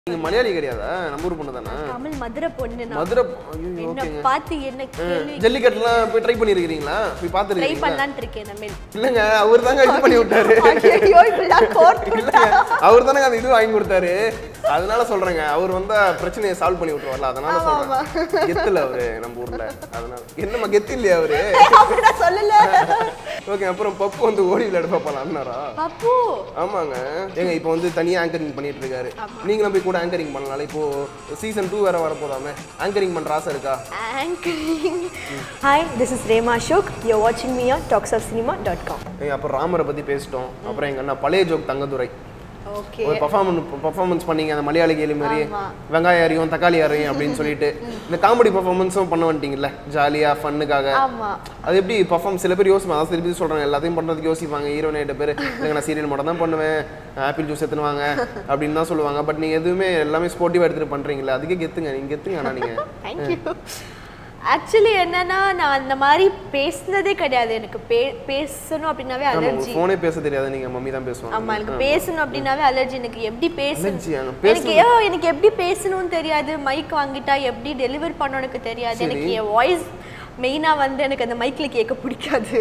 நீங்க மலையாளி கிடையாதா நம்ம ஊர் பொண்ணு தானே தமிழ் மதுரை பொண்ணு நான் மதுரை ஐயோ, என்ன ஓகேங்க பார்த்து என்ன கேள்வி ஜல்லிக்கட்டுலாம் போய் ட்ரை பண்ணிருக்கீங்களா போய் ட்ரை பார்த்துருக்கீங்களா பண்ணலான்னு இருக்கேன் இனிமேல் இல்லங்க அவர் தாங்க இது பண்ணி விட்டாரு ஐயோ இப்படிலாம் கோர்த்து இல்லங்க அவர் தானங்க அந்த இது வாங்கி கொடுத்தாரு அதனால சொல்றேங்க அவர் வந்தா பிரச்சனையை சால்வ் பண்ணி விட்டுருவார்ல அதனால சொல்றேன் கெத்துல அவரு நம்ம ஊர்ல அதனால என்னம்மா கெத்து இல்லையா அவரு அப்படி நான் சொல்லல ஓகே அப்புறம் பப்பு வந்து ஓடி விளையாட பாப்பாளான்னாரா அப்பு ஆமாங்க ஏங்க இப்போ வந்து தனியா ஆங்கரிங் பண்ணிட்டு இருக்காரு நீங்களும் போய் கூட ஆங்கரிங் பண்ணலாம் இப்போ சீசன் டூ வேற வரப்போதாமே ஆங்கரிங் பண்ற ஆசை இருக்கா anchoring hi this is Rema Ashok you வாட்சிங் me on talks of cinema dot com ஏங்க அப்புறம் ராமரை பத்தி பேசிட்டோம் அப்புறம் எங்க அண்ணா பழைய ஜோக் தங்கதுரை ஓகே ஒரு பர்ஃபார்மன்ஸ் பர்ஃபார்மன்ஸ் பண்ணீங்க அந்த மலையாளி கேலி மாதிரி ஆமா. வெங்காயம் அறியும் தக்காளி அறியும் அப்படின்னு சொல்லிட்டு இந்த காமெடி பர்ஃபார்மன்ஸும் பண்ண வந்துட்டீங்கல்ல ஜாலியா ஃபன்னுக்காக ஆமா அது எப்படி பர்ஃபார்ம் சில பேர் யோசிப்பாங்க அதான் சில பேர் சொல்றாங்க எல்லாத்தையும் பண்றதுக்கு யோசிப்பாங்க ஹீரோ எட்டு பேர் இல்லைங்க நான் சீரியல் மட்டும் தான் பண்ணுவேன் ஆப்பிள் ஜூஸ் எடுத்துன்னு அப்படின்னு தான் சொல்லுவாங்க பட் நீங்க எதுவுமே எல்லாமே ஸ்போர்ட்டிவா எடுத்துட்டு பண்றீங்களா அதுக்கே கெத்துங்க நீங்க கெத்துங்க ஆனா நீங்க தேங்க்யூ ஆக்சுவலி என்னன்னா நான் அந்த மாதிரி பேசுனதே கிடையாது எனக்கு பே பேசணும் அப்படின்னாவே ஆமா அலர்ஜி ஃபோனே பேச தெரியாது நீங்க மம்மி தான் பேசுவாங்க ஆமா எனக்கு பேசணும் அப்படின்னாவே அலர்ஜி எனக்கு எப்படி பேசணும் Allergy ஆங்க. எனக்கு ஏ எனக்கு எப்படி பேசணும்னு தெரியாது மைக் வாங்கிட்டா எப்படி டெலிவர் பண்ணணும் எனக்கு தெரியாது எனக்கு என் வாய்ஸ் மெயினா வந்து எனக்கு அந்த மைக்ல கேட்க பிடிக்காது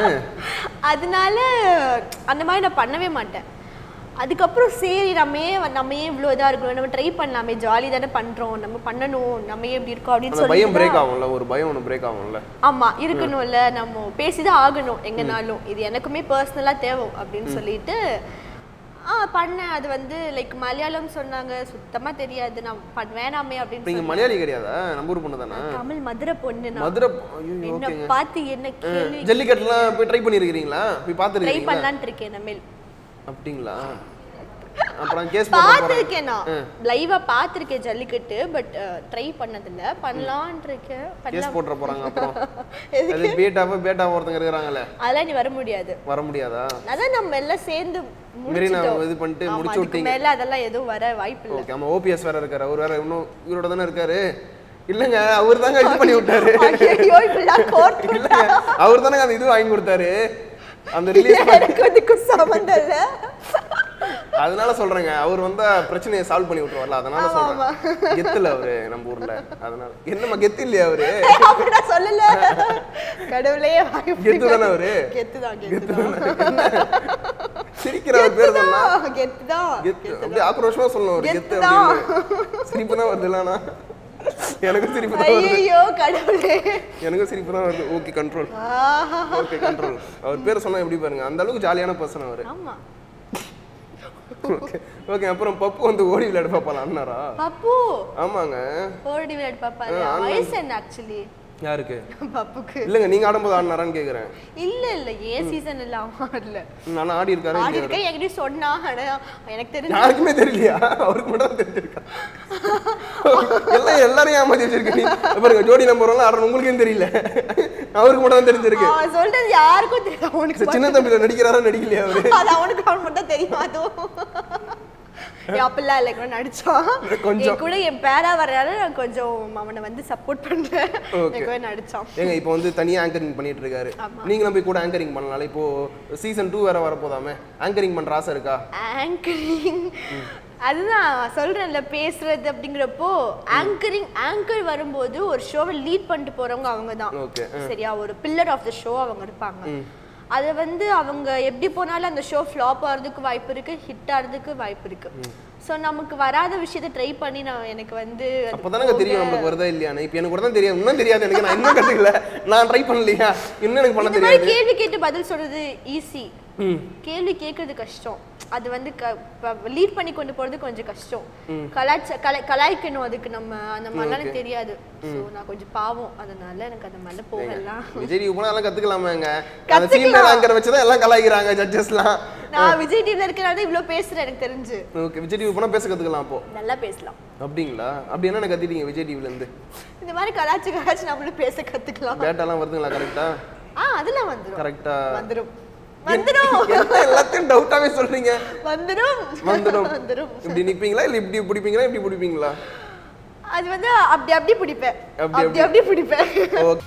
அதனால அந்த மாதிரி நான் பண்ணவே மாட்டேன் அதுக்கப்புறம் சரி நம்ம ஏன் நம்ம ஏன் இவ்வளோ இதாக இருக்கணும் நம்ம ட்ரை பண்ணலாமே ஜாலி தானே பண்ணுறோம் நம்ம பண்ணணும் நம்ம ஏன் இப்படி இருக்கோம் அப்படின்னு அந்த பயம் சொல்லி பிரேக் ஆகும்ல ஒரு பயம் ஒன்று பிரேக் ஆகும்ல ஆமா இருக்கணும்ல நம்ம பேசிதான் ஆகணும் எங்கனாலும் இது எனக்குமே பர்சனலா தேவை அப்படின்னு சொல்லிட்டு ஆ பண்ணேன் அது வந்து லைக் மலையாளம் சொன்னாங்க சுத்தமா தெரியாது நான் பண்ண வேணாமே அப்படின்னு நீங்க சொன்னேன். மலையாளி கிடையாதா நம்ம ஊர் பொண்ணு தானே தமிழ் மதுரை பொண்ணு நான் மதுரை ஐயோ என்ன ஓகேங்க பார்த்து என்ன கேள்வி ஜல்லிக்கட்டுலாம் போய் ட்ரை பண்ணிருக்கீங்களா போய் ட்ரை பார்த்துருக்கீங்களா பண்ணலான்னு இருக்கேன் இனிமேல் அப்படிங்களா அப்புறம் கேஸ் போட போறேன் பார்த்துருக்கேன் நான் லைவா பார்த்துருக்கேன் ஜல்லிக்கட்டு பட் ட்ரை பண்ணதில்ல பண்ணலான் இருக்கேன் கேஸ் பண்ணலாம் போட்டுற போறாங்க அப்புறம் அது பேட்டாவ பேட்டாவ ஒருத்தங்க இருக்கிறாங்கல்ல அதெல்லாம் நீ வர முடியாது வர முடியாதா அதான் நம்ம எல்லாம் சேர்ந்து மெரினா முடிச்சிட்டோம். இது பண்ணிட்டு ஆமா, முடிச்சு அதுக்கு விட்டீங்க மேல அதெல்லாம் எதுவும் வர வாய்ப்பு இல்ல ஓகே ஆமா ஓபிஎஸ் வேற இருக்காரு அவர் வேற இன்னும் இவரோட தானே இருக்காரு இல்லங்க அவர் தாங்க இது பண்ணி விட்டாரு ஐயோ இப்படிலாம் கோர்த்து இல்லங்க அவர் தானங்க அந்த இது வாங்கி கொடுத்தாரு அந்த ரிலீஸ் எனக்கு அதுக்கு சம்மந்தம் இல்ல அதனால சொல்றேங்க அவர் வந்தா பிரச்சனையை சால்வ் பண்ணி விட்டுருவார்ல அதனால சொல்றேன் கெத்துல அவரு நம்ம ஊர்ல அதனால என்னம்மா கெத்து இல்லையா அவரு அப்படி நான் சொல்லல கடவுளே வாய் கெத்து தானே அவரு கெத்துதான் கெத்துதான் சிரிக்கிற அவர் பேர் சொன்னா கெத்துதான் கெத்து அப்படியே ஆக்ரோஷமா சொல்லணும் ஒரு கெத்து கெத்துதான். அப்படின்னு சிரிப்பு தான் வருது இல்லைனா எனக்கும் சிரிப்பு தான் வருது ஐயோ கடவுளே எனக்கும் சிரிப்பு தான் வருது ஓகே கண்ட்ரோல் ஆஹா. ஓகே கண்ட்ரோல் அவர் பேர் சொன்னா எப்படி பாருங்க அந்த அளவுக்கு ஜாலியான பர்சன் அவரு ஆமா ஓகே ஓகே அப்புறம் பப்பு வந்து ஓடி விளையாட பாப்பாளா அண்ணாரா பப்பு ஆமாங்க ஓடி விளையாடு பாப்பாரு ஆ, ஆனா- வயசு என்ன ஆக்சுவலி யாருக்கு பப்புக்கு இல்லைங்க நீங்க ஆடும்போது ஆடினாரான்னு கேக்குறேன் இல்ல இல்ல ஏன் சீசன் இல்ல அவன் இல்ல நானும் ஆடி இருக்காரு ஆடி இல்லையா? இருக்க என்கிட்ட சொன்னா ஆனா எனக்கு தெரிஞ்சு யாருக்குமே தெரியலையா அவருக்கு மட்டும் தான் தெரிஞ்சிருக்கா எல்லாம் எல்லாரையும் ஏமாத்தி வச்சிருக்க நீ பாருங்க ஜோடி நம்பர் எல்லாம் ஆடுறோம் உங்களுக்கும் தெரியல அவருக்கு மட்டும் தான் தெரிஞ்சிருக்கு அவன் சொல்றது யாருக்கும் தெரியும் அவனுக்கு சரி, சின்ன தம்பியில நடிக்கிறாரா நடிக்கலையா அவரு அது அவனுக்கு அவன் மட்டும் தான் தெரியுமா அதுவும் ஏன் அப்படிலாம் இல்லை கூட நடிச்சான் கொஞ்சம். என் கூட என் பேரா வர்றதால நான் கொஞ்சம் அவனை வந்து சப்போர்ட் பண்றேன் Okay. என் கூட நடிச்சான் ஏங்க இப்போ வந்து தனியா ஆங்கரிங் பண்ணிட்டு இருக்காரு ஆமா. நீங்களும் போய் கூட ஆங்கரிங் பண்ணலாம் இப்போ சீசன் டூ வேற வரப்போதாமே ஆங்கரிங் பண்ற ஆசை இருக்கா ஆங்கரிங் அதுதான் சொல்றேன்ல பேசுறது அப்படிங்கிறப்போ ஆங்கரிங் ஆங்கர் வரும்போது ஒரு ஷோவை லீட் பண்ணிட்டு போறவங்க அவங்க தான் ஓகே சரியா ஒரு பில்லர் ஆஃப் த ஷோ அவங்க இருப்பாங்க அதை வந்து அவங்க எப்படி போனாலும் அந்த ஷோ ஃப்ளாப் ஆகிறதுக்கு வாய்ப்பு இருக்கு ஹிட் ஆகிறதுக்கு வாய்ப்பு இருக்கு ஸோ நமக்கு வராத விஷயத்த ட்ரை பண்ணி நான் எனக்கு வந்து அது அப்பதானங்க தெரியும் நம்மளுக்கு வருதா இல்லையான்னு இப்போ எனக்கு கூட தான் தெரியும் இன்னும் தெரியாது எனக்கு நான் இன்னும் கத்துக்கல நான் ட்ரை பண்ணலையா இன்னும் எனக்கு பண்ண இந்த மாதிரி தெரியாது கேள்வி கேட்டு பதில் சொல்றது ஈஸி ம் கேள்வி கேட்கறது கஷ்டம் அது வந்து லீட் பண்ணி கொண்டு போறது கொஞ்சம் கஷ்டம் கலாச்ச கலை கலாய்க்கணும் அதுக்கு நம்ம அந்த மாதிரிலாம் எனக்கு தெரியாது ஸோ நான் கொஞ்சம் பாவம் அதனால எனக்கு அந்த மாதிரிலாம் போகலாம் விஜய் டிவி போனா எல்லாம் கத்துக்கலாமாங்க அந்த கத்துக்கலாம். ஃபீல்ட் ஆங்கர் வச்சு தான் எல்லாம் கலாய்க்கிறாங்க ஜட்ஜஸ்லாம் நான் விஜய் டிவில இருக்கனால தான் இவ்வளோ பேசுறேன் எனக்கு தெரிஞ்சு ஓகே விஜய் டிவி போனா பேச கத்துக்கலாம் அப்போ நல்லா பேசலாம் அப்படிங்களா அப்படி என்ன கத்திட்டீங்க விஜய் டிவில இருந்து இந்த மாதிரி கலாச்சி கலாச்சி நம்மளும் பேச கத்துக்கலாம் டேட்டாலாம் வருதுங்களா கரெக்டா ஆ அதெல்லாம் வந்துரும் கரெக்டா வந்துரும் வந்துரும் என்ன எல்லாத்தையும் டவுட்டாவே சொல்றீங்க வந்துரும் வந்துடும் வந்துரும் இப்படி நிப்பீங்களா இல்ல இப்படி பிடிப்பீங்களா இப்படி பிடிப்பீங்களா அது வந்து அப்படி அப்படி பிடிப்பேன் அப்படி அப்படி அப்படி பிடிப்பேன் ஓகே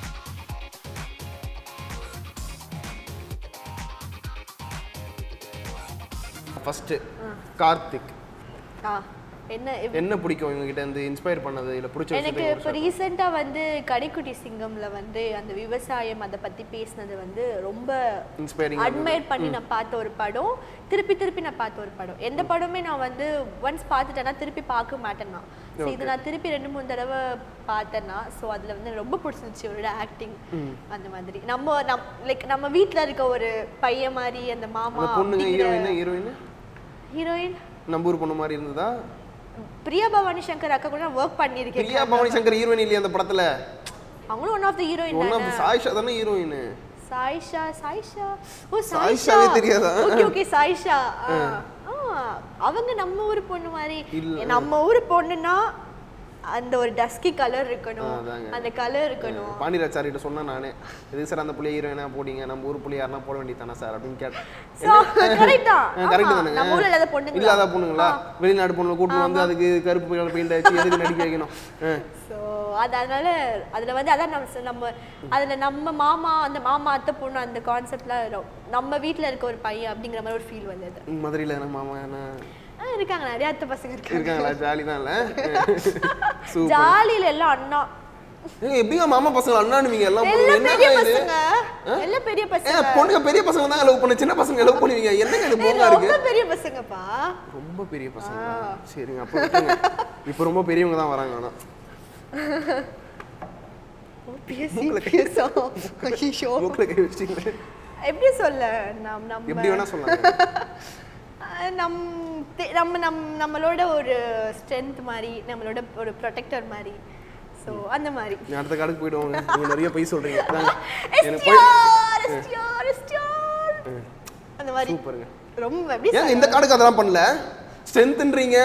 ஃபர்ஸ்ட் கார்த்திக் ஆ என்ன என்ன பிடிக்கும் இவங்க கிட்ட இருந்து இன்ஸ்பயர் பண்ணது இல்ல பிடிச்ச எனக்கு விஷயத்தை இப்போ ரீசெண்டாக வந்து கடைக்குட்டி சிங்கம்ல வந்து அந்த விவசாயம் அதை பத்தி பேசினது வந்து ரொம்ப இன்ஸ்பைரிங் அட்மையர் பண்ணி நான் பார்த்த ஒரு படம் திருப்பி திருப்பி நான் பார்த்த ஒரு படம் எந்த படமே நான் வந்து ஒன்ஸ் பார்த்துட்டேன்னா திருப்பி பார்க்க மாட்டேன் நான் ஸோ இது நான் திருப்பி ரெண்டு மூணு தடவை பார்த்தேன்னா ஸோ அதுல வந்து எனக்கு ரொம்ப பிடிச்சிருந்துச்சு அவரோட ஆக்டிங் அந்த மாதிரி நம்ம நம் லைக் நம்ம வீட்ல இருக்க ஒரு பையன் மாதிரி அந்த மாமா அந்த பொண்ணுங்க ஹீரோயின் ஹீரோயின் ஹீரோயின் நம்ம ஊர் பொண்ணு மாதிரி இருந்ததா பிரியா பவானி சங்கர் அக்கா கூட நான் ஒர்க் பண்ணியிருக்கேன் பிரியா பவானி சங்கர் ஹீரோயின் இல்லையா அந்த படத்துல அவங்களும் one of the heroine one of Sayyeshaa தானே ஹீரோயின் சாயிஷா சாயிஷா ஓ சாயிஷா சாயிஷாவே தெரியாதா? ஓகே ஓகே சாயிஷா ஆ. ஆ, அவங்க நம்ம ஊர் பொண்ணு மாதிரி இல்ல. நம்ம ஊர் பொண்ணுன்னா அந்த ஒரு டஸ்கி கலர் இருக்கணும் அதாங்க. அந்த கலர் இருக்கணும் பாண்டியராஜ் சார் கிட்ட சொன்னேன் நானே எதுக்கு சார் அந்த புள்ளிய ஹீரோயினா போடிங்க நம்ம ஊர் புள்ளி யாருன்னா போட வேண்டியதானே சார் அப்படின்னு கேட்டேன் So, correct தான். கரெக்ட் ஆமா, தானுங்க நம்ம ஊர்ல இல்லாத பொண்ணுங்களா? இல்லாத பொண்ணுங்களா வெளிநாடு பொண்ணு கூட்டு வந்து அதுக்கு கருப்பு கலர் பெயிண்ட் அடிச்சு எதுக்கு நடிக்க வைக்கணும் ஆ. ஸோ அது அதனால அதுல வந்து அதான் நம்ம சொ- நம்ம அதுல நம்ம மாமா அந்த மாமா அத்தை பொண்ணு அந்த கான்செப்ட்லாம் நம்ம வீட்ல இருக்க ஒரு பையன் அப்படிங்கிற மாதிரி ஒரு ஃபீல் வந்தது மதுரையில என்ன மாமா என்ன ஆ, இருக்காங்க நிறைய அத்தை பசங்க இருக்காங்க இருக்காங்களா ஜாலி தான் இல்ல சூப்பர் ஜாலியில எல்லாம் அண்ணா ஏங்க எப்படிங்க மாமா பசங்க அண்ணானுவீங்க எல்லாம் பொண்ணுங்க எல்லாம் பெரிய என்னங்க இது பசங்க எல்லாம் பெரிய ஏ பசங்க பொண்ணுங்க பெரிய பசங்க தான் லவ் பண்ணு சின்ன பசங்க லவ் பண்ணுவீங்க என்னங்க இது போங்க இருக்கு ரொம்ப பெரிய பசங்கப்பா ரொம்ப பெரிய பசங்க சரிங்க அப்போ விட்டுருங்க. இப்போ ரொம்ப பெரியவங்க தான் வராங்க ஆனா பேசி பேசும் ஐயோ மூக்கில் கை வச்சிட்டீங்களே எப்படி சொல்ல நம் நம்ம எப்படி வேணா சொல்லலாம் அஹ் நம் தெ- நம்ம நம் நம்மளோட ஒரு ஸ்ட்ரென்த் மாதிரி நம்மளோட ஒரு ப்ரொடெக்டர் மாதிரி ஸோ அந்த மாதிரி நீ அடுத்த காடுக்கு போயிடுவாங்க நீங்க நிறைய பொய் சொல்றீங்க அதாங்க. எனக்கு போய் STR, STR, STR. அந்த மாதிரி சூப்பருங்க ரொம்ப எப்படி ஏங்க இந்த காடுக்கு அதெல்லாம் பண்ணல ஸ்ட்ரென்த்ன்றீங்க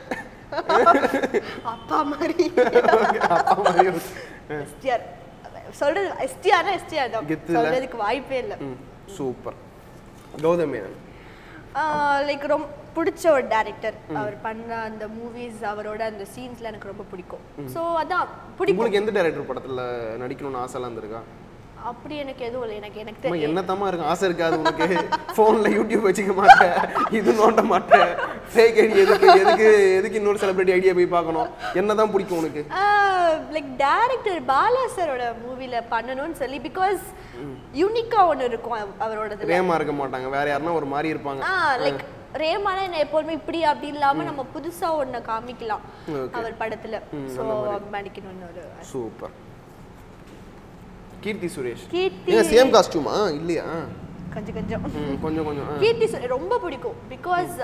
அப்பா மாதிரி அப்பா மாதிரி எஸ்டிஆர் சொல்றது எஸ்டிஆர்னா எஸ்டிஆர் தான் கெத்து இல்ல? சொல்றதுக்கு வாய்ப்பே இல்லை ம் சூப்பர் கௌதம் மேனன் லைக் ரொம்ப பிடிச்ச ஒரு டேரக்டர் அவர் பண்ண அந்த மூவிஸ் அவரோட அந்த சீன்ஸ்ல எனக்கு ரொம்ப பிடிக்கும் ஸோ அதான் பிடிக்கும் உங்களுக்கு எந்த டைரக்டர் படத்துல நடிக்கணும்னு ஆசைலாம் இருந்திருக்கா அப்படி எனக்கு எதுவும் இல்லை எனக்கு எனக்கு அம்மா தெ- என்னத்தம்மா இருக்கும் ஆசை இருக்காது உனக்கு ஃபோன்ல யூடியூப் வச்சுக்க மாட்டேன் இது நோண்ட மாட்டேன் ஃபேக் ஐடி எதுக்கு எதுக்கு எதுக்கு இன்னொரு செலிபிரிட்டி ஐடியா போய் பார்க்கணும் என்னதான் பிடிக்கும் உனக்கு லைக் டேரக்டர் பாலா சாரோட மூவில பண்ணணும்னு சொல்லி பிகாஸ் யூனிக்கா ஒன்று இருக்கும் அவ- அவரோடதுல ரேமா இருக்க மாட்டாங்க வேற யாருன்னா ஒரு மாதிரி இருப்பாங்க ஆ லைக் ரேமான என்ன எப்போதுமே இப்படி அப்படி இல்லாம நம்ம புதுசா ஒண்ணு காமிக்கலாம் Okay. அவர் படத்துல ஸோ நடிக்கணும்னு ஒரு சூப்பர் கீர்த்தி சுரேஷ் கீர்த்தி ஏங்க சேம் காஸ்டியூமா இல்லையா கொஞ்சம் கொஞ்சம் ம், கொஞ்சம் கொஞ்சம் ஆ. கீர்த்தி சு- ரொம்ப பிடிக்கும் பிகாஸ்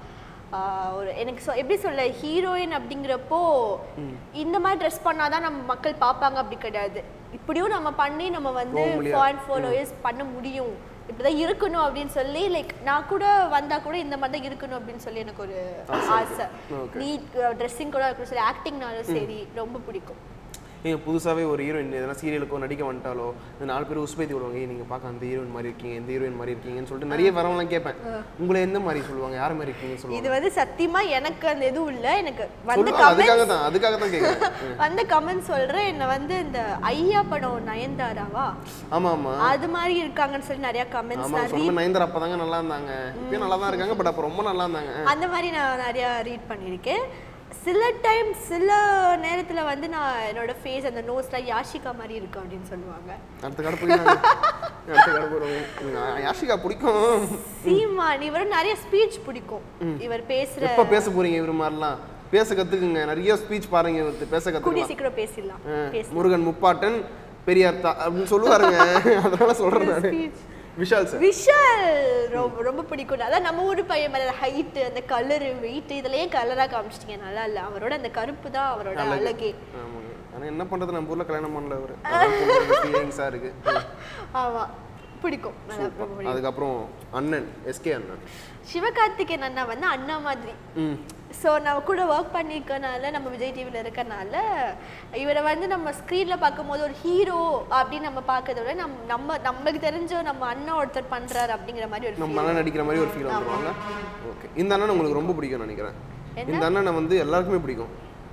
ஒரு எனக்கு சொ- எப்படி சொல்ல ஹீரோயின் அப்படிங்கிறப்போ இந்த மாதிரி ட்ரெஸ் பண்ணாதான் நம்ம மக்கள் பார்ப்பாங்க அப்படி கிடையாது இப்படியும் நம்ம பண்ணி நம்ம வந்து போக முடியாது. ஃபான் ஃபாலோயர்ஸ் பண்ண முடியும் இப்படிதான் இருக்கணும் அப்படின்னு சொல்லி லைக் நான் கூட வந்தா கூட இந்த மாதிரி தான் இருக்கணும் அப்படின்னு சொல்லி எனக்கு ஒரு ஆசை Okay. நீட் ட்ரெஸ்ஸிங் கூட இருக்கணும் சொல்லி ஆக்டிங்னாலும் சரி ரொம்ப பிடிக்கும் ஏங்க புதுசாவே ஒரு ஹீரோயின் எதனா சீரியலுக்கோ நடிக்க வந்துட்டாலோ இந்த நாலு பேர் உஸ்பேத்தி விடுவாங்க "ஏய், நீங்க பார்க்க அந்த ஹீரோயின் மாதிரி இருக்கீங்க இந்த ஹீரோயின் மாதிரி இருக்கீங்கன்னு சொல்லிட்டு நிறைய வரவங்களாம் கேட்பேன் உங்களை எந்த மாதிரி சொல்லுவாங்க யார் மாதிரி இருக்கீங்கன்னு சொல்லுவாங்க இது வந்து சத்தியமா எனக்கு அந்த எதுவும் இல்லை எனக்கு வந்த சொல்லுவாங்க அதுக்காக கமெண்ட் தான் அதுக்காக தான் கேட்குறேன் வந்த கமெண்ட் சொல்றேன் என்ன வந்து இந்த ஐயா படம் நயன்தாராவா ஆமா ஆமா அது மாதிரி இருக்காங்கன்னு சொல்லி நிறைய கமெண்ட்ஸ் ஆமா சொன்ன நயன்தாரா அப்பதாங்க நல்லா இருந்தாங்க இப்பயும் நல்லா தான் இருக்காங்க பட் அப்ப ரொம்ப நல்லா இருந்தாங்க அந்த மாதிரி நான் நிறைய ரீட் பண்ணியிருக்கேன் சில டைம் சில நேரத்துல வந்து நான் என்னோட ஃபேஸ் அந்த நோஸ்ல யாஷிகா மாதிரி இருக்கு அப்படின்னு சொல்லுவாங்க அடுத்த கடை போயிடலாங்க அடுத்த கடை போயிடுவோம் யாஷிகா பிடிக்கும் சீமான் இவர் நிறைய ஸ்பீச் பிடிக்கும் இவர் பேசுற எப்ப பேச போறீங்க இவரு மாதிரிலாம் பேச கத்துக்குங்க நிறைய ஸ்பீச் பாருங்க இவருக்கு பேச கூடிய கத்துக்கலாம் சீக்கிரம் பேசிடலாம் ஆ, பேச முருகன் முப்பாட்டன் பெரியார் தா அப்படின்னு சொல்லுவாருங்க அதனால சொல்றேன் நானு விஷால் சார் விஷால் ரொம்ப ரொம்ப பிடிக்கும் அதான் நம்ம ஊர் பையன் மேல ஹைட்டு அந்த கலரு வெயிட் இதுலயே கலரா காமிச்சிட்டீங்க நல்லா இல்ல அவரோட அந்த கருப்பு தான் அவரோட அழகே ஆமாங்க ஆனா என்ன பண்றது நம்ம ஊர்ல கல்யாணம் பண்ணல அவரு ஃபீலிங்ஸா இருக்கு ஆமா பிடிக்கும் நல்லா ரொம்ப பிடிக்கும் அதுக்கப்புறம் அண்ணன் எஸ்கே அண்ணன் சிவகார்த்திகேயன் அண்ணா வந்து அண்ணா மாதிரி ம் ஸோ நம்ம கூட ஒர்க் பண்ணியிருக்கனால நம்ம விஜய் டிவியில் இருக்கனால இவரை வந்து நம்ம ஸ்க்ரீனில் பார்க்கும்போது ஒரு ஹீரோ அப்படின்னு நம்ம பார்க்கறத விட நம் நம்ம நமக்கு தெரிஞ்ச நம்ம அண்ணா ஒருத்தர் பண்ணுறாரு அப்படிங்கிற மாதிரி ஒரு நம்ம அண்ணன் நடிக்கிற மாதிரி ஒரு ஃபீல் வந்துருவாங்க ஓகே இந்த அண்ணன் உங்களுக்கு ரொம்ப பிடிக்கும்னு நினைக்கிறேன் என்ன? இந்த அண்ணனை வந்து எல்லாருக்குமே பிடிக்கும்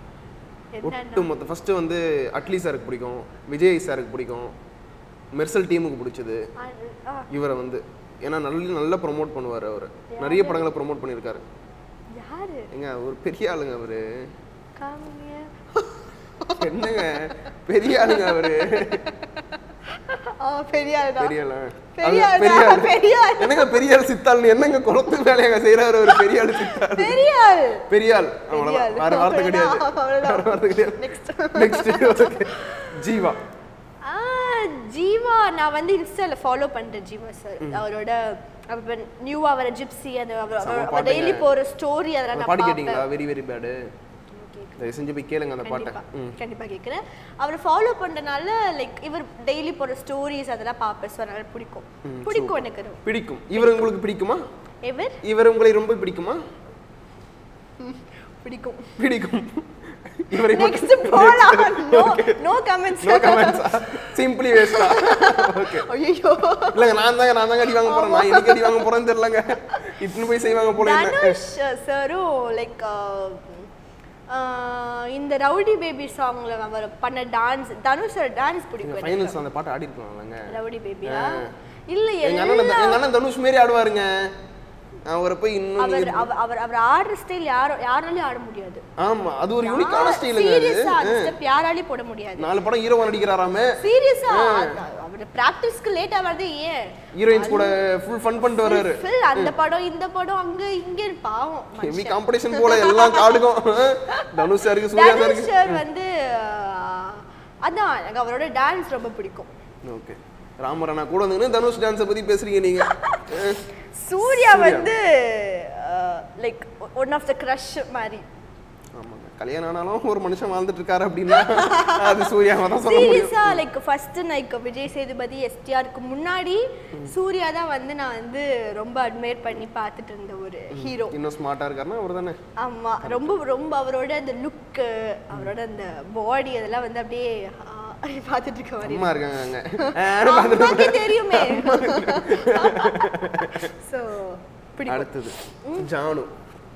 என்ன ஒட்டு மொத்த ஃபர்ஸ்ட் வந்து அட்லி சாருக்கு பிடிக்கும் விஜய் சாருக்கு பிடிக்கும் மெர்சல் டீமுக்கு பிடிச்சது அது- ஆ, இவரை வந்து ஏன்னா நல்ல நல்லா ப்ரோமோட் பண்ணுவார் அவர் நிறைய படங்களை ப்ரோமோட் பண்ணியிருக்காரு யாரு யாரு ஏங்க ஒரு பெரிய ஆளுங்க அவரு காமிங்க என்னங்க பெரிய ஆளுங்க அவரு ஆ பெரிய ஆள் தான் பெரிய ஆளா பெரிய அது ஆள் பெரிய தான், ஆளு. பெரிய ஆள். என்னங்க பெரிய ஆள் சித்தாள்னு என்னங்க குளத்து வேலையாங்க செய்யறாரு ஒரு பெரிய ஆளு சித்தாள் பெரிய ஆள் பெரிய ஆள் பெரிய அவ்வளவுதான் ஆள். வேற வார்த்தை கிடையாது அவ்வளவுதான், அவ்வளவுதான். வேற வார்த்தை கிடையாது Next. நெக்ஸ்ட் ஓகே ஜீவா ஆ ஜீவா நான் வந்து இன்ஸ்டால ஃபாலோ பண்றேன் ஜீவா சார் அவரோட அப்ப நியூவா வர ஜிப்சி அந்த செம அவர் பாட்டுங்க. டெய்லி போற ஸ்டோரி அதெல்லாம் அந்த நான் பாட்டு பார்ப்பேன் கேட்டீங்களா வெரி வெரி பேடு தயவு செஞ்சு போய் கேளுங்க அந்த பாட்டை கண்டிப்பா ம் கண்டிப்பா கேட்குறேன் அவர் ஃபாலோ பண்றனால லைக் இவர் டெய்லி போற ஸ்டோரிஸ் அதெல்லாம் பார்ப்பேன் ஸோ அதனால பிடிக்கும் பிடிக்கும் எனக்கு ரொம்ப. பிடிக்கும் இவர் உங்களுக்கு பிடிக்குமா எவர் இவர் உங்களை ரொம்ப பிடிக்குமா பிடிக்கும் பிடிக்கும் இவரை நெக்ஸ்ட் போலாம் நோ நோ கமெண்ட்ஸ் நோ கமெண்ட்ஸா சிம்பிளி வேஸ்டா ஓகே ஐயோ இல்லங்க நான் தாங்க நான் தாங்க அடி வாங்க போறேன் நான் என்னைக்கு அடி வாங்க போறேன்னு தெரியலங்க இட்டுன்னு போய் செய்வாங்க போல என்ன தனுஷ் சாரும் லைக் இந்த ரவுடி பேபி சாங்ல அவர் பண்ண டான்ஸ் தனுஷ் டான்ஸ் பிடிக்கும் எனக்கு. ஃபைனல்ஸ் அந்த பாட்டு ஆடி இருக்கலாம்லங்க ரவுடி பேபியா இல்ல எங்க அண்ணன் எல்லா- எங்க அண்ணன் தனுஷ் மாரி ஆடுவாருங்க அவரை போய் இன்னும் அவர் நீங்க அவர் அவர் அவர் ஆடுற ஸ்டைல் யாரோ யாராலையும் ஆட முடியாது ஆமா அது ஒரு யூனிக்கான ஸ்டைலுங்க அது சீரியஸா அந்த ஸ்டெப் யாராலையும் போட முடியாது நாலு படம் ஹீரோவா நடிக்கிறாராமே சீரியஸா அவர் பிராக்டிஸ்க்கு லேட் ஆவறது ஏன் ஹீரோயின்ஸ் கூட ஃபுல் ஃபன் பண்ணிட்டு வர்றாரு Full அந்த படம் இந்த படம் அங்க இங்க பாவம் ஹெவி காம்படிஷன் போல எல்லாம் காடுக்கும் தனுஷ் சாருக்கு சூர்யா தனுஷ் சாருக்கு சார் வந்து ஆஹ், அதான் எனக்கு அவரோட டான்ஸ் ரொம்ப பிடிக்கும் ஓகே ராமராணா கூட வந்து தனுஷ் டான்ஸை பத்தி பேசுறீங்க நீங்க அஹ், சூர்யா வந்து like one of the crush மாதிரி ஆமாங்க கல்யாணம் ஆனாலும் ஒரு மனுஷன் வாழ்ந்துட்டு இருக்காரு அப்படின்னா அது சூர்யாவை தான் சொல்ல முடியும் சீரியஸா like first like Vijay Sethupathi எஸ்டிஆருக்கு முன்னாடி சூர்யா தான் வந்து நான் வந்து ரொம்ப அட்மையர் பண்ணி பார்த்துட்டு இருந்த ஒரு ஹீரோ இன்னும் ஸ்மார்ட்டா இருக்காருன்னா அவர் தானே ஆமா ரொம்ப ரொம்ப அவரோட அந்த லுக்கு அவரோட அந்த பாடி அதெல்லாம் வந்து அப்படியே ஆ, அப்படி பார்த்துட்டு இருக்க மாதிரி அம்மா இருக்காங்க அங்க அஹ், பார்த்துட்டு அம்மாக்கே தெரியுமே ஸோ பிடிக்கும் அடுத்தது ஜானு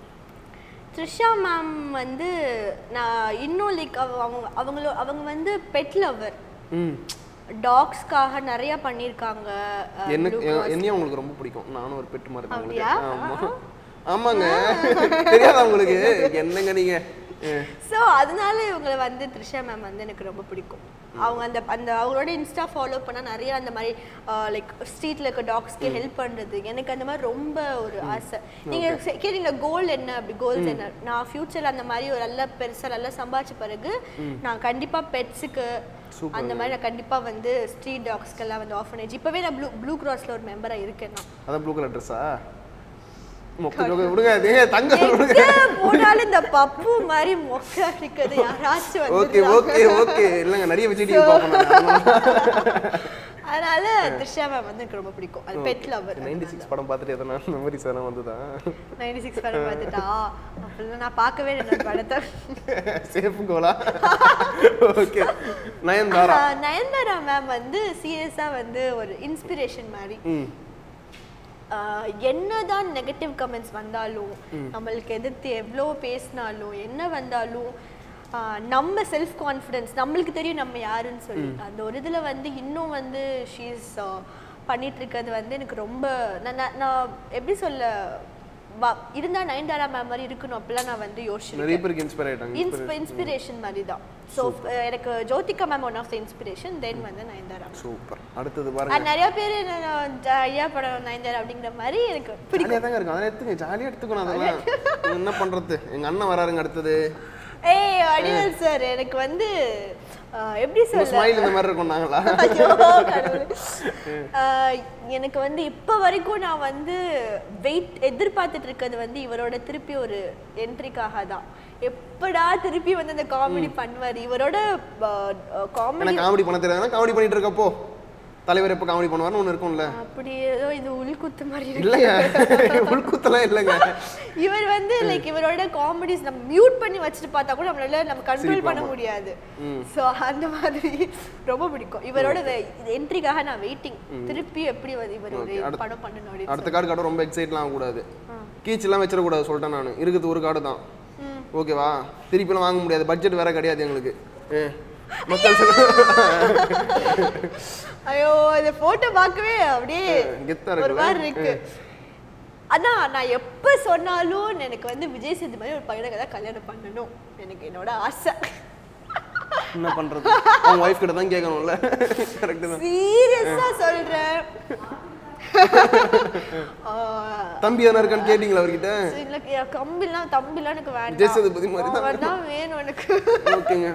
த்ரிஷா மேம் வந்து நான் இன்னும் லைக் அவங்க அவங்களோ அவங்க வந்து பெட் லவர் ம் டாக்ஸ்க்காக நிறைய பண்ணியிருக்காங்க அஹ், எனக்கு Blue Cross. என்னையும் உங்களுக்கு ரொம்ப பிடிக்கும் நானும் ஒரு பெட்டு மாதிரி தான் உங்களுக்கு அப்படியா? ஆமா ஆமாங்க தெரியாதா உங்களுக்கு என்னங்க நீங்க அஹ், ஸோ அதனால இவங்களை வந்து த்ரிஷா மேம் வந்து எனக்கு ரொம்ப பிடிக்கும் அவங்க அந்த அந்த அவங்களோட இன்ஸ்டா ஃபாலோ பண்ணால் நிறைய அந்த மாதிரி லைக் ஸ்ட்ரீட்டில் இருக்க டாக்ஸ்க்கு ஹெல்ப் பண்ணுறது எனக்கு அந்த மாதிரி ரொம்ப ஒரு ஆசை நீங்கள் கேட்டீங்க கோல் என்ன அப்படி கோல்ஸ் என்ன நான் ஃப்யூச்சரில் அந்த மாதிரி ஒரு நல்ல பெருசாக நல்லா சம்பாதிச்ச பிறகு நான் கண்டிப்பாக பெட்ஸுக்கு அந்த மாதிரி நான் கண்டிப்பாக வந்து ஸ்ட்ரீட் டாக்ஸ்க்கெல்லாம் வந்து ஆஃபனேஜ் இப்போவே நான் ப்ளூ ப்ளூ க்ராஸில் ஒரு மெம்பராக இருக்கேன் நான் அதான் ப்ளூ கலர் ட்ரெஸ்ஸா மொக்க ஜோக்க விடுங்க அது தங்க விடுங்க எங்க போனாலும் இந்த பப்பு மாதிரி மொக்க அடிக்கிறது யாராச்சும் ஓகே வந்து ஓகே ஓகே இல்லைங்க நிறைய விஜய் டிவி பார்ப்பேன் அதனால த்ரிஷா மேம் வந்து எனக்கு ரொம்ப பிடிக்கும் அது பெட் லவர் நைன்டி சிக்ஸ் படம் பார்த்துட்டு எதனா மெமரிஸ் எதனா வந்துதான் நைன்டி சிக்ஸ் படம் பார்த்துட்டா அப்படிலாம் நான் பார்க்கவே இல்லை அந்த படத்தை சேஃப் கோலா ஓகே நயன்தாரா ஆஹ் நயன்தாரா மேம் வந்து சீரியஸா வந்து ஒரு இன்ஸ்பிரேஷன் மாதிரி ம் ஆஹ் என்னதான் நெகட்டிவ் கமெண்ட்ஸ் வந்தாலும் நம்மளுக்கு எதிர்த்து எவ்வளோ பேசினாலும் என்ன வந்தாலும் ஆஹ் நம்ம செல்ஃப் கான்ஃபிடன்ஸ் நம்மளுக்கு தெரியும் நம்ம யாருன்னு சொல்லி அந்த ஒரு இதில் வந்து இன்னும் வந்து ஷீஸ் பண்ணிட்டு இருக்கிறது வந்து எனக்கு ரொம்ப நான் நான்- நான் எப்படி சொல்ல வா இருந்தா நயன்தாரா மேம் மாதிரி இருக்கணும் அப்படிலாம் நான் வந்து யோசிச்சிருக்கேன் நிறைய பேருக்கு இன்ஸ்பயர் ஆயிட்டாங்க இன்ஸ்ப இன்ஸ்பிரேஷன் மாதிரி தான் ஸோ எனக்கு Jyothika ma'am one of the inspiration then வந்து நயன்தாரா சூப்பர் அடுத்தது பாருங்க அது நிறைய பேர் என்ன ஜாலியா படம் நயன்தாரா அப்படிங்கிற மாதிரி எனக்கு பிடிக்கும் ஜாலியாக தாங்க இருக்கும் அதெல்லாம் எடுத்துங்க ஜாலியாக எடுத்துக்கணும் அதெல்லாம் என்ன பண்றது எங்க அண்ணன் வராருங்க அடுத்தது ஏய் வடிவேல் சார் எனக்கு வந்து ஆஹ், எப்படி உங்க சொல்ல ஸ்மைல் இந்த மாதிரி இருக்கும் நாங்களா ஐயோ, கடவுளே. ஆஹ், எனக்கு வந்து இப்போ வரைக்கும் நான் வந்து வெயிட் எதிர்பார்த்துட்டு இருக்கிறது வந்து இவரோட திருப்பி ஒரு என்ட்ரிக்காக தான் எப்படா திருப்பி வந்து அந்த காமெடி பண்ணுவார் இவரோட காமெடி எனக்கு காமெடி பண்ண தெரியாதுன்னா காமெடி பண்ணிட்டு இருக்கப்போ தலைவர் எப்போ காமெடி பண்ணுவார்னு ஒன்று இருக்கும்ல அப்படி ஏதோ இது உள்குத்து மாதிரி இருக்கு இல்லைங்க உள்கூத்தெல்லாம் இல்லைங்க இவர் வந்து லைக் இவரோட காமெடிஸ் நம்ம மியூட் பண்ணி வச்சுட்டு பார்த்தா கூட நம்மளால நம்ம கண்ட்ரோல் பண்ண முடியாது ஸோ அந்த மாதிரி ரொம்ப பிடிக்கும் இவரோட என்ட்ரிக்காக நான் வெயிட்டிங் திருப்பி எப்படி வந்து இவர் ஒரு அடுத்த- படம் பண்ணணும் அப்படின்னு அடுத்த கார்டு கார்டு ரொம்ப எக்ஸைட்லாம் ஆகக்கூடாது கீச்செல்லாம் வச்சிடக்கூடாது சொல்லிட்டேன் நான் இருக்குது ஒரு கார்டு தான் ஓகேவா திருப்பிலாம் வாங்க முடியாது பட்ஜெட் வேற கிடையாது எங்களுக்கு ஏ, மக்கள் ஐயோ இந்த போட்டோ பார்க்கவே அப்படியே கெத்தா ஒரு இருக்குல்ல? மாதிரி இருக்கு அதான் நான் எப்ப சொன்னாலும் எனக்கு வந்து விஜய் சேது மாதிரி ஒரு பையனை தான் கல்யாணம் பண்ணணும் எனக்கு என்னோட ஆசை என்ன பண்றது அவங்க ஒய்ஃப் கிட்ட தான் கேட்கணும்ல கரெக்ட் தான் சீரியஸா சொல்றேன் ஆ, தம்பி எதனா இருக்கான்னு கேட்டீங்களா அவர்கிட்ட இல்ல, என் கம்பிலாம் தம்பிலாம் எனக்கு விஜய் வேண்டாம் சேதுபதி மாதிரி தான் அவன் தான் வேணும் எனக்கு ஓகேங்க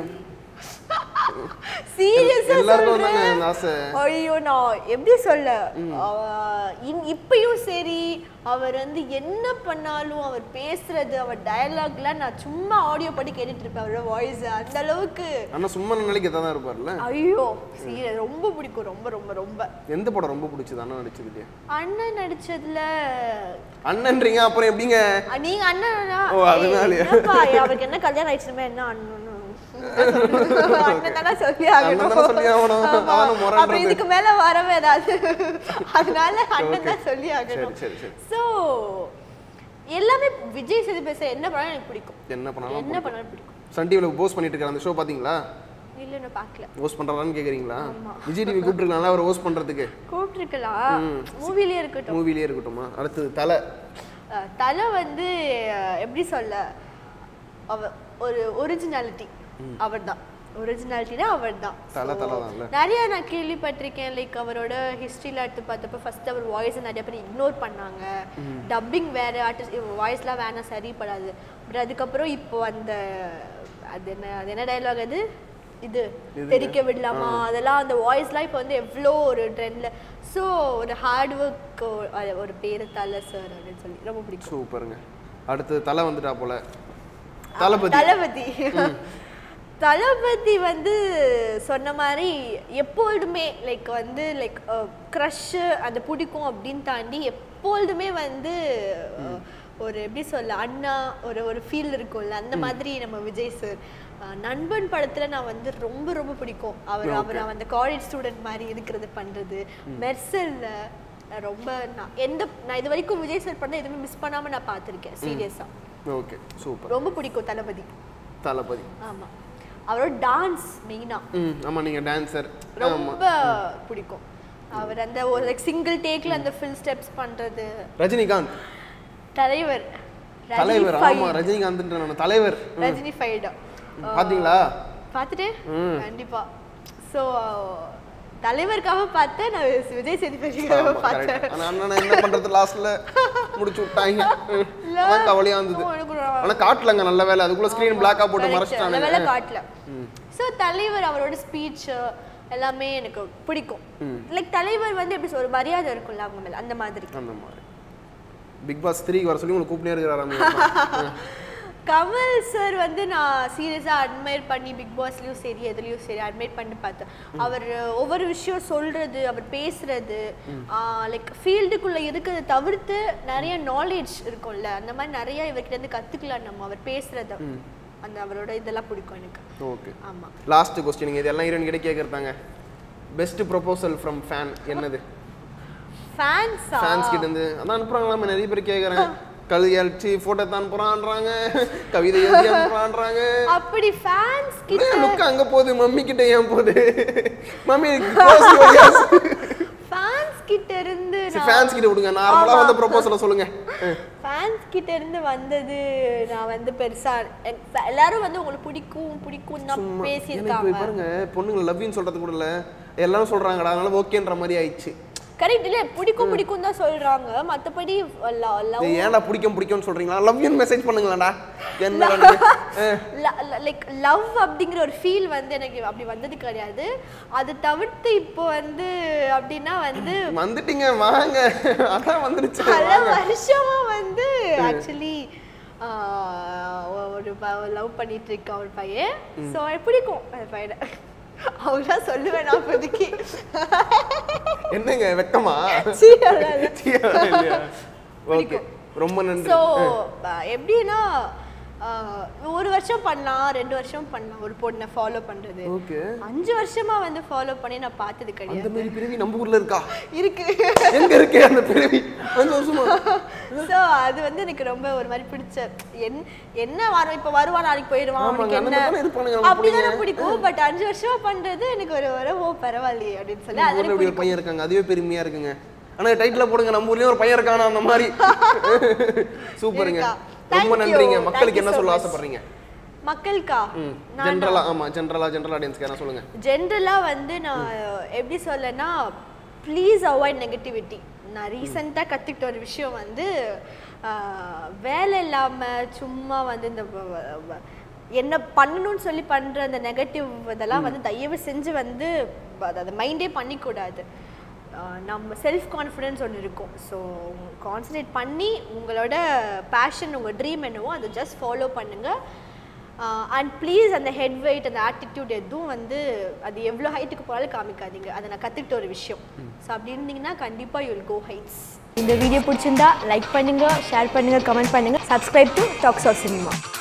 சீரியஸா எல்லாருக்கும் சொல்றேன் தாங்க அந்த ஆசை ஐயோ நான் எப்படி சொல்ல அவ- இன்- இப்பயும் சரி அவர் வந்து என்ன பண்ணாலும் அவர் பேசுறது அவர் டயலாக்லாம் நான் சும்மா ஆடியோ படி கேட்டுட்டு இருப்பேன் அவரோட வாய்ஸ் அந்த அளவுக்கு ஆனா சும்மா நாளைக்கு தான் இருப்பார்ல ஐயோ சீரியஸ் ரொம்ப பிடிக்கும் ரொம்ப ரொம்ப ரொம்ப எந்த படம் ரொம்ப பிடிச்சது அண்ணன் நடிச்சது இல்லையா அண்ணன் நடிச்சதுல அண்ணன்றீங்க அப்புறம் எப்படிங்க அஹ் நீங்க அண்ணனா ஓ, அதனாலயா? ஏய், என்னப்பா, அவருக்கு என்ன கல்யாணம் ஆயிடுச்சுமே என்ன அண்ணன் அண்ணன் தானே சொல்லி அண்ணன் தானே சொல்லி ஆகணும். ஆமா. அதானே முறைன்றது. அப்புறம் இதுக்கு மேல வரவே ஏதாவது அதனால அண்ணன் தான் சொல்லி சரி ஆகணும் சரி சரி சோ எல்லாமே விஜய் சேது பேச என்ன பண்ணாலும் எனக்கு பிடிக்கும் என்ன பண்ணாலும் என்ன பண்ணாலும் பிடிக்கும் சன் டிவியில் போஸ்ட் பண்ணிட்டு இருக்காரு அந்த ஷோ பாத்தீங்களா இல்ல நான் பார்க்கல ஹோஸ்ட் பண்றாரான்னு கேக்குறீங்களா விஜய் டிவி கூப்பிட்டுருக்கலாம் அவர் ஹோஸ்ட் பண்றதுக்கு கூப்பிட்டுருக்கலாம் மூவிலேயே இருக்கட்டும் மூவிலேயே இருக்கட்டுமா அடுத்தது தலை அஹ் தலை வந்து அஹ், எப்படி சொல்ல அவ ஒரு ஒரிஜினாலிட்டி அவர்தான் ஒரிஜினாலிட்டினா அவர் தான் தலை தலை தான்ல நிறைய நான் கேள்விப்பட்டிருக்கேன் லைக் அவரோட ஹிஸ்ட்ரியில் எடுத்து பார்த்தப்ப ஃபர்ஸ்ட் அவர் வாய்ஸை நிறைய பேர் இக்னோர் பண்ணாங்க டப்பிங் வேற ஆர்டிஸ்ட் வாய்ஸ்லாம் வேணாம் சரிப்படாது பட் அதுக்கப்புறம் இப்போ அந்த அது என்ன அது என்ன டைலாக் அது இது தெரிக்க விடலாமா அதெல்லாம் அந்த வாய்ஸ்லாம் இப்போ வந்து எவ்வளோ ஒரு ட்ரெண்டில் ஸோ ஒரு ஹார்ட் ஒர்க் ஒரு பேரு தலை சார் அப்படின்னு சொல்லி ரொம்ப பிடிக்கும் சூப்பருங்க அடுத்தது தலை வந்துட்டா போல தளபதி தளபதி தளபதி வந்து சொன்ன மாதிரி எப்பொழுதுமே லைக் வந்து லைக் க்ரஷ்ஷு அந்த பிடிக்கும் அப்படின்னு தாண்டி எப்பொழுதுமே வந்து அஹ், ஒரு எப்படி சொல்ல அண்ணா ஒரு ஒரு ஃபீல் இருக்கும்ல அந்த மாதிரி நம்ம விஜய் சார் நண்பன் படத்துல நான் வந்து ரொம்ப ரொம்ப பிடிக்கும் அவர் அவர் அந்த காலேஜ் ஸ்டூடெண்ட் மாதிரி இருக்கிறது பண்றது மெர்சல்ல ரொம்ப நான் எந்த நான் இது வரைக்கும் விஜய் சார் பண்ண எதுவுமே மிஸ் பண்ணாம நான் பார்த்துருக்கேன் சீரியஸா ஓகே சூப்பர் ரொம்ப பிடிக்கும் தளபதி தளபதி ஆமா அவரோட டான்ஸ் மெயினா ம் ஆமா நீங்க டான்சர் ரொம்ப பிடிக்கும் அவர் அந்த ஒரு லைக் சிங்கிள் டேக்ல அந்த ஃபில் ஸ்டெப்ஸ் பண்றது ரஜினிகாந்த் தலைவர் தலைவர் ஆமா ரஜினிகாந்த் நான் தலைவர் ரஜினி ஃபைடா பாத்தீங்களா பார்த்துட்டு கண்டிப்பா ஸோ தலைவருக்காக பார்த்தேன் நான் விஜய் சேதுபதிக்காக ஆமா, பார்த்தேன் correct. ஆனா அண்ணனை என்ன பண்றது லாஸ்ட்ல முடிச்சு விட்டாங்க ம், அதான் கவலையா இருந்தது எனக்கு ஒரு ஆனா காட்டலங்க நல்ல வேலை அதுக்குள்ள ஸ்கிரீன் பிளாக்கா போட்டு correct. மறைச்சிட்டானுங்க நல்ல வேளை காட்டல ஸோ தலைவர் அவரோட ஸ்பீச் எல்லாமே எனக்கு பிடிக்கும் லைக் தலைவர் வந்து எப்படி சொல்ற ஒரு மரியாதை இருக்கும்ல அவங்க மேல அந்த மாதிரி அந்த மாதிரி பிக் பாஸ் த்ரீக்கு வர சொல்லி உங்களுக்கு கூப்பிட்டே இருக்கிறாராம் கமல் சார் வந்து நான் சீரியஸாக அட்மையர் பண்ணி பிக் பாஸ்லயும் சரி எதுலயும் சரி அட்மையர் பண்ணி பார்த்தேன் அவர் ஒவ்வொரு விஷயம் சொல்றது அவர் பேசுறது லைக் ஃபீல்டுக்குள்ள இருக்கிறத தவிர்த்து நிறைய நாலேஜ் இருக்கும்ல அந்த மாதிரி நிறைய இவர்கிட்ட இருந்து கத்துக்கலாம் நம்ம அவர் பேசுறத அந்த அவரோட இதெல்லாம் பிடிக்கும் எனக்கு ஓகே ஆமா லாஸ்ட் கொஸ்டின் இது எல்லாம் ஹீரோயின் கிட்ட கேட்கறதாங்க பெஸ்ட் ப்ரொபோசல் ஃப்ரம் ஃபேன் என்னது ஃபேன்ஸா ஃபேன்ஸ் கிட்ட இருந்து அதான் அனுப்புறாங்களாம் நிறைய பேர் கேட்குறேன் கழுதி அழிச்சு ஃபோட்டோ தான் அனுப்புறான்றாங்க கவிதை எழுதி அனுப்புறான்றாங்க அப்படி ஃபேன்ஸ் கிட்ட லுக் அங்க போகுது மம்மி கிட்ட ஏன் போகுது மம்மி ஃபேன்ஸ் கிட்ட இருந்து ஃபேன்ஸ் கிட்ட விடுங்க நார்மலா வந்த ப்ரொபோசலை சொல்லுங்க ஃபேன்ஸ் கிட்ட இருந்து வந்தது நான் வந்து பெருசா எ- எல்லாரும் வந்து உங்களுக்கு பிடிக்கும் பிடிக்கும் தான் எனக்கு பேசியிருக்காங்க இப்ப பாருங்க பொண்ணுங்க லவ்யூன்னு சொல்றது கூட இல்ல எல்லாரும் சொல்றாங்கடா அதனால ஓகேன்ற மாதிரி ஆயிடுச்சு கரெக்ட் இல்ல பிடிக்கும் பிடிக்கும் தான் சொல்றாங்க மத்தபடி லவ் இது ஏன்டா பிடிக்கும் பிடிக்கும்னு சொல்றீங்களா லவ்யூன்னு மெசேஜ் பண்ணுங்களேன்டா என்ன லைக் லவ் அப்படிங்கிற ஒரு ஃபீல் வந்து எனக்கு அப்படி வந்தது கிடையாது அது தவிர்த்து இப்போ வந்து அப்படின்னா வந்து வந்துட்டீங்க வாங்க அதான் வந்துருச்சு பல வருஷமா வந்து ஆக்சுவலி ஒரு லவ் பண்ணிட்டு இருக்க ஒரு பையன் ஸோ பிடிக்கும் அந்த பையனை அவங்களாம் சொல்லுவேன் நான் இப்போதைக்கு என்னங்க வெக்கமா சீ, அதெல்லாம் இல்ல. ஓகே ரொம்ப நன்றி ஸோ எப்படின்னா ஆஹ், ஒரு வருஷம் பண்ணலாம் ரெண்டு வருஷம் பண்ணலாம் ஒரு பொண்ணை ஃபாலோ பண்றது ஓகே அஞ்சு வருஷமா வந்து ஃபாலோ பண்ணி நான் பார்த்தது அந்த கிடையாது மாதிரி பிறவி நம்ம ஊர்ல இருக்கா இருக்கு எங்க இருக்கு அந்த பிறவி அஞ்சு வருஷமா ஸோ அது வந்து எனக்கு ரொம்ப ஒரு மாதிரி பிடிச்ச என் என்ன வரும் இப்போ வருவான் நாளைக்கு போயிடுவான் ஆமாங்க, அவனுக்கு அந்த என்ன மாதிரி தானே இருப்பானுங்க நம்ம அப்படிதானே பிடிக்கும் பட் அஞ்சு வருஷமா பண்றது எனக்கு ஒரு வர ஓ பரவாயில்லையே அப்படின்னு சொல்லி அது ஊர்ல இப்படி ஒரு பையன் இருக்காங்க அதுவே பெருமையா இருக்குங்க ஆனா டைட்டில் போடுங்க நம்ம ஊர்லயும் ஒரு பையன் இருக்கானா அந்த மாதிரி சூப்பருங்க இருக்கா? ரொம்ப Thank you. நன்றிங்க Thank மக்களுக்கு you என்ன so சொல்ல much. ஆசைப்படுறீங்க மக்களுக்கா ம் நான் ஜென்ரலா ஆமா ஜென்ரலா ஜென்ரல் ஆடியன்ஸ்க்கு என்ன சொல்லுங்க ஜென்ரலாக வந்து நான் எப்படி சொல்லனா ப்ளீஸ் அவாய்ட் நெகட்டிவிட்டி நான் ரீசெண்டாக கற்றுக்கிட்ட ஒரு விஷயம் வந்து ஆஹ், வேலை இல்லாமல் சும்மா வந்து இந்த வ- வ- வ- என்ன பண்ணணும்னு சொல்லி பண்ணுற அந்த நெகட்டிவ் இதெல்லாம் வந்து தயவு செஞ்சு வந்து அது- அதை மைண்டே பண்ணிக்கூடாது ஆஹ், நம்ம செல்ஃப் கான்ஃபிடென்ஸ் ஒன்று இருக்கும் ஸோ கான்சன்ட்ரேட் பண்ணி உங்களோட பேஷன் உங்கள் ட்ரீம் என்னவோ அதை ஜஸ்ட் ஃபாலோ பண்ணுங்கள் அண்ட் ப்ளீஸ் அந்த ஹெட் வெயிட் அந்த ஆட்டிடியூட் எதுவும் வந்து அது எவ்வளோ ஹைட்டுக்கு போனாலும் காமிக்காதீங்க அதை நான் கற்றுக்கிட்ட ஒரு விஷயம் ஸோ அப்படி இருந்தீங்கன்னா கண்டிப்பாக யூல் கோ ஹைட்ஸ் இந்த வீடியோ பிடிச்சிருந்தா லைக் பண்ணுங்க ஷேர் பண்ணுங்க கமெண்ட் பண்ணுங்க subscribe to talks of cinema